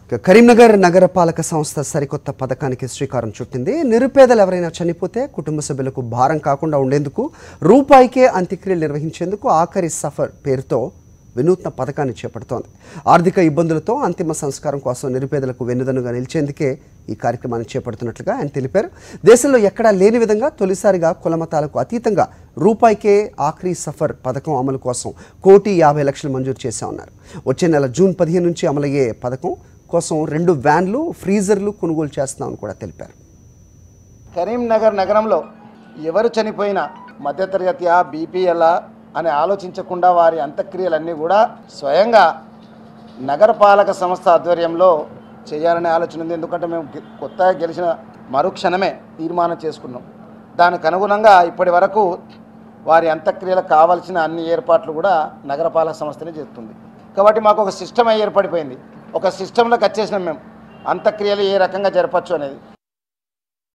ఇక కరీంనగర్ నగరపాలక సంస్థ సరికొత్త పథకానికి శ్రీకారం చుట్టింది నిరుపేదలు ఎవరైనా చనిపోతే కుటుంబ సభ్యులకు భారం కాకుండా ఉండేందుకు రూపాయికే అంత్యక్రియలు నిర్వహించేందుకు ఆఖరి సఫర్ పేరుతో వినూత్న పథకాన్ని చేపడుతోంది ఆర్థిక ఇబ్బందులతో అంతిమ సంస్కారం కోసం నిరుపేదలకు వెన్నుదన్నుగా నిలిచేందుకే ఈ కార్యక్రమాన్ని చేపడుతున్నట్లుగా ఆయన తెలిపారు దేశంలో ఎక్కడా లేని విధంగా తొలిసారిగా కులమతాలకు అతీతంగా రూపాయికే ఆఖరి సఫర్ పథకం అమలు కోసం కోటి యాభై లక్షలు మంజూరు చేశామన్నారు వచ్చే నెల జూన్ పదిహేను నుంచి అమలయ్యే పథకం కోసం రెండు వ్యాన్లు ఫ్రీజర్లు కొనుగోలు చేస్తున్నామని కూడా తెలిపారు కరీంనగర్ నగరంలో ఎవరు చనిపోయినా మధ్యతరగతియా బీపీఎల్ అని ఆలోచించకుండా వారి అంత్యక్రియలన్నీ కూడా స్వయంగా నగరపాలక సంస్థ ఆధ్వర్యంలో చేయాలనే ఆలోచన ఉంది ఎందుకంటే మేము గె- కొత్తగా గెలిచిన మరుక్షణమే తీర్మానం చేసుకున్నాం దానికి అనుగుణంగా ఇప్పటి వరకు వారి అంత్యక్రియలకు కావాల్సిన అన్ని ఏర్పాట్లు కూడా నగరపాలక సంస్థనే చేస్తుంది కాబట్టి మాకు ఒక సిస్టమ్ ఏర్పడిపోయింది ఒక సిస్టంలోకి వచ్చేసినాం మేము అంత్యక్రియలు ఏ రకంగా జరపచ్చు అనేది